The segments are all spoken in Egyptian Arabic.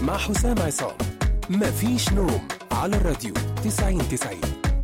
مع حسام عصام مفيش نوم على الراديو 90 90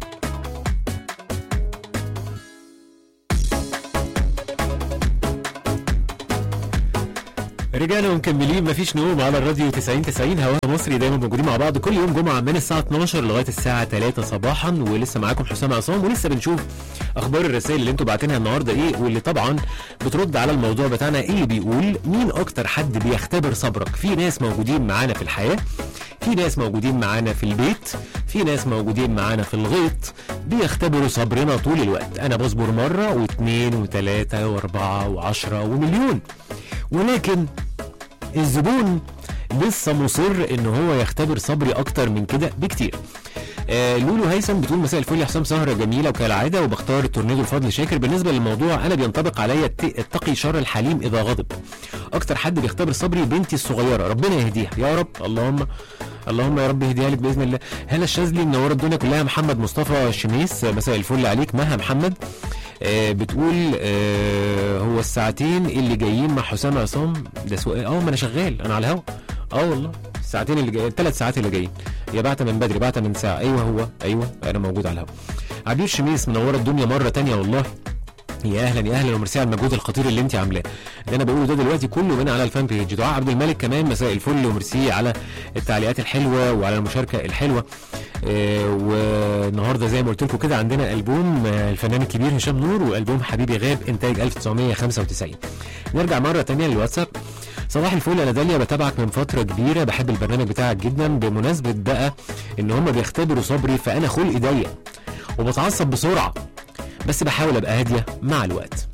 رجعنا ومكملين مفيش نوم على الراديو 90 90 هواها مصري دايما موجودين مع بعض كل يوم جمعه من الساعه 12 لغايه الساعه 3 صباحا ولسه معاكم حسام عصام ولسه بنشوف اخبار الرسائل اللي انتوا باعتينها النهارده ايه واللي طبعا بترد على الموضوع بتاعنا اللي بيقول مين اكتر حد بيختبر صبرك في ناس موجودين معانا في الحياه في ناس موجودين معانا في البيت في ناس موجودين معانا في الغيط بيختبروا صبرنا طول الوقت انا بصبر مره واثنين وثلاثه واربعه وعشره ومليون ولكن الزبون لسه مصر ان هو يختبر صبري اكتر من كده بكتير آه لولو هيثم بتقول مساء الفل يا حسام سهره جميله وكالعاده وبختار التورنيدو الفضل شاكر بالنسبه للموضوع انا بينطبق عليا الت- اتقي شر الحليم اذا غضب اكتر حد بيختبر صبري بنتي الصغيره ربنا يهديها يا رب اللهم اللهم يا رب يهديها لك باذن الله هلا الشاذلي منوره الدنيا كلها محمد مصطفى شميس مساء الفل عليك مها محمد آه بتقول آه هو الساعتين اللي جايين مع حسام عصام ده سؤال اه ما انا شغال انا على الهوا اه والله الساعتين اللي جايين الثلاث ساعات اللي جايين يا بعت من بدري بعت من ساعه ايوه هو ايوه انا موجود على الهوا عبير شميس منوره الدنيا مره تانية والله يا اهلا يا اهلا وميرسي على المجهود الخطير اللي انت عاملاه اللي انا بقوله ده دلوقتي كله من على الفان بيج دعاء عبد الملك كمان مساء الفل وميرسي على التعليقات الحلوه وعلى المشاركه الحلوه آه والنهارده زي ما قلت لكم كده عندنا البوم آه الفنان الكبير هشام نور والبوم حبيبي غاب انتاج 1995 نرجع مره تانية للواتساب صباح الفل انا داليا بتابعك من فتره كبيره بحب البرنامج بتاعك جدا بمناسبه بقى ان هم بيختبروا صبري فانا خلقي ضيق وبتعصب بسرعه بس بحاول ابقى هاديه مع الوقت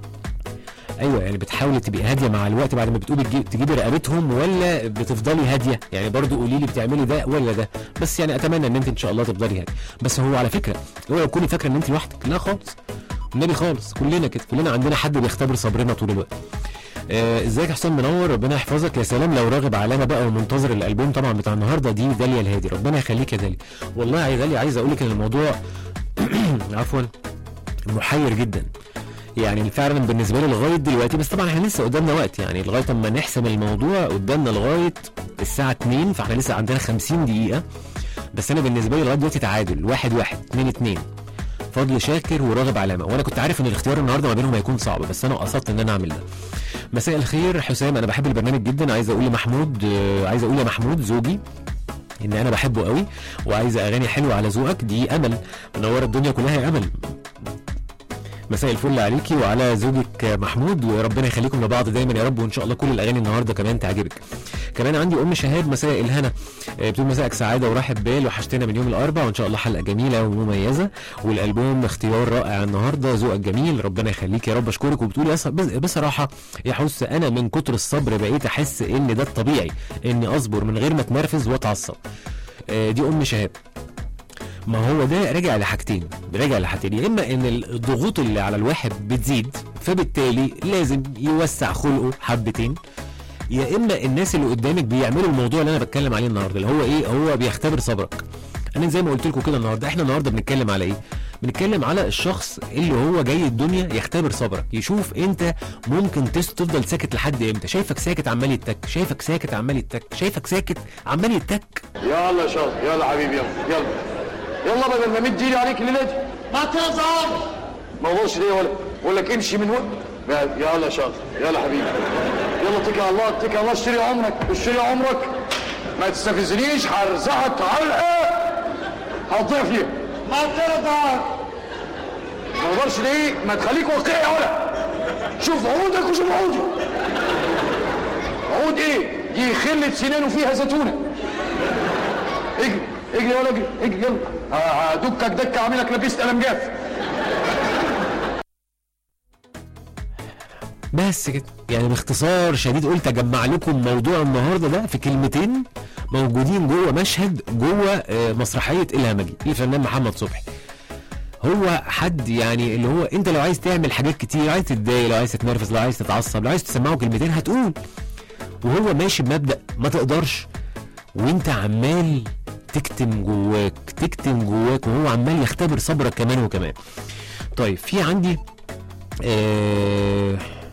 ايوه يعني بتحاولي تبقي هاديه مع الوقت بعد ما بتقولي تجي- تجيبي رقبتهم ولا بتفضلي هاديه يعني برضو قولي لي بتعملي ده ولا ده بس يعني اتمنى ان انت ان شاء الله تفضلي هاديه بس هو على فكره اوعي تكوني فاكره ان انت لوحدك لا خالص النبي خالص كلنا كده كلنا عندنا حد بيختبر صبرنا طول الوقت آه، ازيك يا حسام منور ربنا يحفظك يا سلام لو راغب علامه بقى ومنتظر الالبوم طبعا بتاع النهارده دي داليا الهادي ربنا يخليك يا داليا والله يا داليا عايز اقول لك ان الموضوع عفوا محير جدا يعني فعلا بالنسبه لي لغايه دلوقتي بس طبعا احنا لسه قدامنا وقت يعني لغايه اما نحسم الموضوع قدامنا لغايه الساعه 2 فاحنا لسه عندنا 50 دقيقه بس انا بالنسبه لي لغايه دلوقتي تعادل واحد واحد اتنين اتنين فضل شاكر وراغب علامه وانا كنت عارف ان الاختيار النهارده ما بينهم هيكون صعب بس انا قصدت ان انا اعمل ده مساء الخير حسام انا بحب البرنامج جدا عايز اقول لمحمود آه، عايز اقول لمحمود زوجي ان انا بحبه قوي وعايزه اغاني حلوه على ذوقك دي امل منوره الدنيا كلها يا امل مساء الفل عليكي وعلى زوجك محمود وربنا يخليكم لبعض دايما يا رب وان شاء الله كل الاغاني النهارده كمان تعجبك كمان عندي ام شهاد مساء الهنا آه، بتقول مساءك سعاده وراحه بال وحشتنا من يوم الاربع وان شاء الله حلقه جميله ومميزه والالبوم اختيار رائع النهارده ذوقك جميل ربنا يخليك يا رب اشكرك وبتقول يا ص- بس- بصراحه يا حس انا من كتر الصبر بقيت احس ان ده الطبيعي اني اصبر من غير ما اتنرفز واتعصب آه، دي ام شهاب ما هو ده راجع لحاجتين راجع لحاجتين يا اما ان الضغوط اللي على الواحد بتزيد فبالتالي لازم يوسع خلقه حبتين يا اما الناس اللي قدامك بيعملوا الموضوع اللي انا بتكلم عليه النهارده اللي هو ايه هو بيختبر صبرك انا زي ما قلت لكم كده النهارده احنا النهارده بنتكلم على ايه بنتكلم على الشخص اللي هو جاي الدنيا يختبر صبرك يشوف انت ممكن تس تفضل ساكت لحد امتى شايفك ساكت عمال يتك شايفك ساكت عمال يتك شايفك ساكت عمال يتك يلا يا شاطر يلا حبيبي يلا يلا يلا بدل ما مد ايدي عليك الليله دي ما تزعل ما اقولش ليه ولا بقول لك امشي من وقت يلا يا شاطر يلا حبيبي يلا اتكل على الله اتكل على الله اشتري عمرك اشتري عمرك ما تستفزنيش هرزعك علقه هتضيع فيها ما ترضى ما اقدرش ليه ما تخليك واقعي ولا شوف عودك وشوف عودي عود ايه دي خلة سنان وفيها زيتونه اجري اجري ولا اجري اجري يلا ه- هدكك دكه اعملك لبست قلم جاف بس كده يعني باختصار شديد قلت اجمع لكم موضوع النهارده ده في كلمتين موجودين جوه مشهد جوه آه، مسرحيه الهمجي للفنان محمد صبحي هو حد يعني اللي هو انت لو عايز تعمل حاجات كتير عايز تتضايق لو عايز تتنرفز لو عايز تتعصب لو عايز تسمعه كلمتين هتقول وهو ماشي بمبدا ما تقدرش وانت عمال تكتم جواك تكتم جواك وهو عمال يختبر صبرك كمان وكمان طيب في عندي آه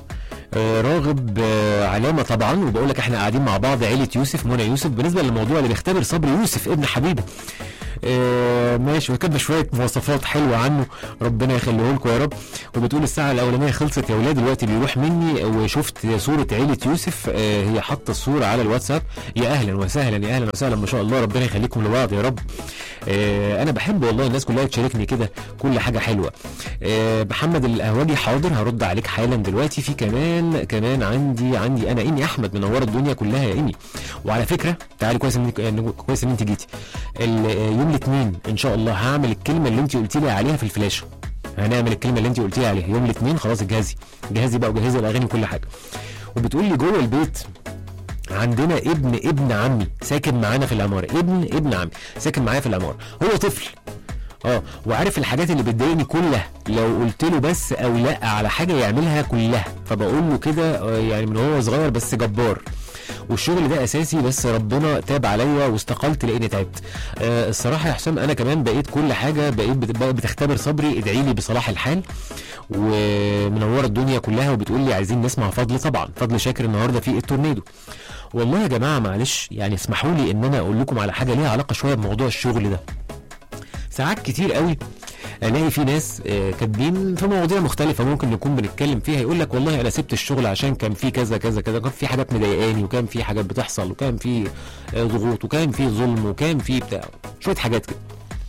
آه، راغب آه، علامه طبعا وبقول لك احنا قاعدين مع بعض عيله يوسف منى يوسف بالنسبه للموضوع اللي بيختبر صبر يوسف ابن حبيبي آه ماشي وكاتبه شويه مواصفات حلوه عنه ربنا يخليه لكم يا رب وبتقول الساعه الاولانيه خلصت يا اولاد الوقت بيروح مني وشفت صوره عيله يوسف آه هي حاطه الصوره على الواتساب يا اهلا وسهلا يا اهلا وسهلا ما شاء الله ربنا يخليكم لبعض يا رب آه انا بحب والله الناس كلها تشاركني كده كل حاجه حلوه آه محمد القهوجي حاضر هرد عليك حالا دلوقتي في كمان كمان عندي عندي انا ايمي احمد منوره الدنيا كلها يا ايمي وعلى فكره تعالي كويس ان إن- كويس ان انت جيتي ال- يوم الاثنين ان شاء الله هعمل الكلمه اللي انت قلتي لي عليها في الفلاشه هنعمل الكلمه اللي انت قلتي لي عليها يوم الاثنين خلاص جهزي جهزي بقى وجهزي الاغاني وكل حاجه وبتقول لي جوه البيت عندنا ابن ابن عمي ساكن معانا في العماره ابن ابن عمي ساكن معايا في العماره هو طفل اه وعارف الحاجات اللي بتضايقني كلها لو قلت له بس او لا على حاجه يعملها كلها فبقول له كده آه، يعني من هو صغير بس جبار والشغل ده اساسي بس ربنا تاب عليا واستقلت لاني تعبت آه الصراحه يا حسام انا كمان بقيت كل حاجه بقيت بت- بقى بتختبر صبري ادعي لي بصلاح الحال ومنوره الدنيا كلها وبتقول لي عايزين نسمع فضل طبعا فضل شاكر النهارده في التورنيدو والله يا جماعه معلش يعني اسمحوا لي ان انا اقول لكم على حاجه ليها علاقه شويه بموضوع الشغل ده ساعات كتير قوي الاقي في ناس آه، كاتبين في مواضيع مختلفه ممكن نكون بنتكلم فيها يقول لك والله انا سبت الشغل عشان كان في كذا كذا كذا كان في حاجات مضايقاني وكان في حاجات بتحصل وكان في آه، ضغوط وكان في ظلم وكان في بتاع شويه حاجات كده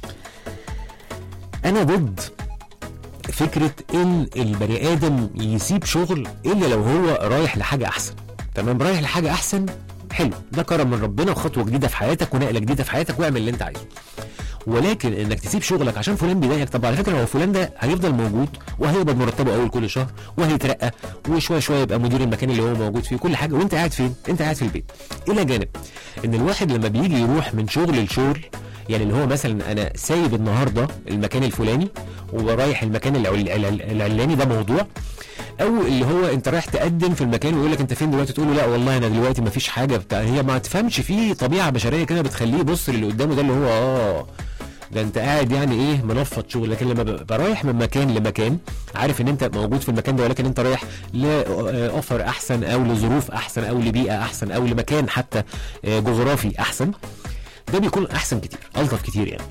انا ضد فكره ان البني ادم يسيب شغل الا لو هو رايح لحاجه احسن تمام رايح لحاجه احسن حلو ده كرم من ربنا وخطوه جديده في حياتك ونقله جديده في حياتك واعمل اللي انت عايزه ولكن انك تسيب شغلك عشان فلان بيضايقك طب على فكره هو فلان ده هيفضل موجود وهيقبض مرتبه اول كل شهر وهيترقى وشويه شويه يبقى مدير المكان اللي هو موجود فيه كل حاجه وانت قاعد فين؟ انت قاعد في البيت. الى جانب ان الواحد لما بيجي يروح من شغل لشغل يعني اللي هو مثلا انا سايب النهارده المكان الفلاني ورايح المكان العل- العل- العلاني ده موضوع او اللي هو انت رايح تقدم في المكان ويقول لك انت فين دلوقتي تقول له لا والله انا دلوقتي ما فيش حاجه بتاع هي ما تفهمش في طبيعه بشريه كده بتخليه يبص للي قدامه ده اللي هو اه ده انت قاعد يعني ايه منفض شغل لكن لما ببقى رايح من مكان لمكان عارف ان انت موجود في المكان ده ولكن انت رايح لاوفر احسن او لظروف احسن او لبيئه احسن او لمكان حتى آه، جغرافي احسن ده بيكون احسن كتير الطف كتير يعني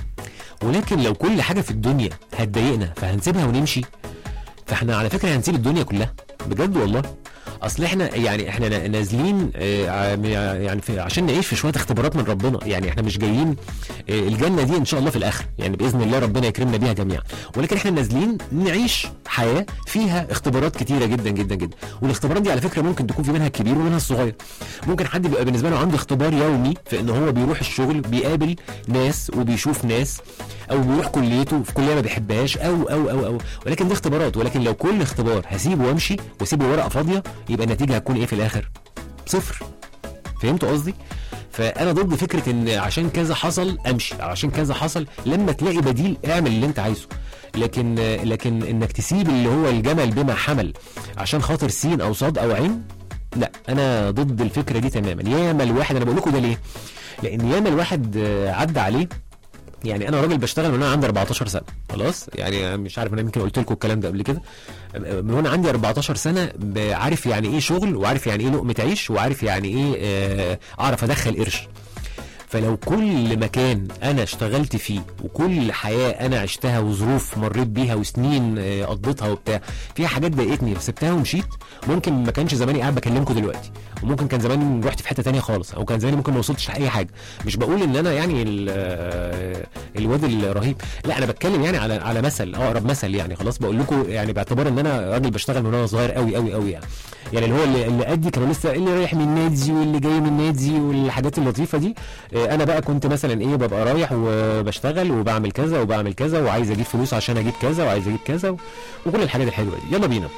ولكن لو كل حاجه في الدنيا هتضايقنا فهنسيبها ونمشي فاحنا على فكره هنسيب الدنيا كلها بجد والله اصل احنا يعني احنا نا- نازلين آه، ع- يعني في عشان نعيش في شويه اختبارات من ربنا يعني احنا مش جايين آه، الجنه دي ان شاء الله في الاخر يعني باذن الله ربنا يكرمنا بيها جميعا ولكن احنا نازلين نعيش حياه فيها اختبارات كتيره جدا جدا جدا والاختبارات دي على فكره ممكن تكون في منها الكبير ومنها الصغير ممكن حد بيبقى بالنسبه له عنده اختبار يومي في ان هو بيروح الشغل بيقابل ناس وبيشوف ناس او بيروح كليته في كليه ما بيحبهاش او او او او ولكن دي اختبارات ولكن لو كل اختبار هسيبه وامشي واسيبه ورقه فاضيه يبقى النتيجه هتكون ايه في الاخر؟ صفر فهمتوا قصدي؟ فانا ضد فكره ان عشان كذا حصل امشي عشان كذا حصل لما تلاقي بديل اعمل اللي انت عايزه لكن لكن انك تسيب اللي هو الجمل بما حمل عشان خاطر سين او صاد او عين لا انا ضد الفكره دي تماما ياما الواحد انا بقول لكم ده ليه؟ لان ياما الواحد آه، عدى عليه يعني انا راجل بشتغل من وانا عندي 14 سنه خلاص يعني مش عارف انا يمكن قلت لكم الكلام ده قبل كده من وانا عندي 14 سنه ب- عارف يعني ايه شغل وعارف يعني ايه لقمه عيش وعارف يعني ايه آه، اعرف ادخل قرش فلو كل مكان انا اشتغلت فيه وكل حياه انا عشتها وظروف مريت بيها وسنين آه، قضيتها وبتاع فيها حاجات ضايقتني فسبتها ومشيت ممكن ما كانش زماني قاعد بكلمكم دلوقتي وممكن كان زماني رحت في حته تانية خالص او كان زماني ممكن ما وصلتش لاي حاجه مش بقول ان انا يعني ال- آه، الواد الرهيب لا انا بتكلم يعني على على مثل اقرب مثل يعني خلاص بقول لكم يعني باعتبار ان انا راجل بشتغل من وانا صغير قوي قوي قوي يعني يعني اللي هو اللي, اللي قدي كانوا لسه اللي رايح من نادي واللي جاي من نادي والحاجات اللطيفه دي آه، انا بقى كنت مثلا ايه ببقى رايح وبشتغل وبعمل كذا وبعمل كذا وعايز اجيب فلوس عشان اجيب كذا وعايز اجيب كذا و... وكل الحاجات الحلوه دي يلا بينا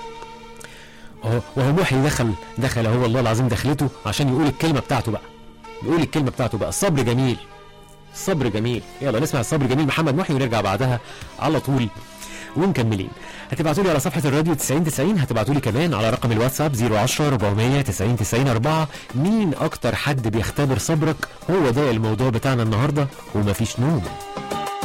اهو وهو محي دخل دخل اهو والله العظيم دخلته عشان يقول الكلمه بتاعته بقى يقول الكلمه بتاعته بقى الصبر جميل الصبر جميل يلا نسمع الصبر جميل محمد محي ونرجع بعدها على طول ومكملين هتبعتوا لي على صفحه الراديو 90 90 هتبعتوا لي كمان على رقم الواتساب 010 400 90 90 4 مين اكتر حد بيختبر صبرك هو ده الموضوع بتاعنا النهارده ومفيش نوم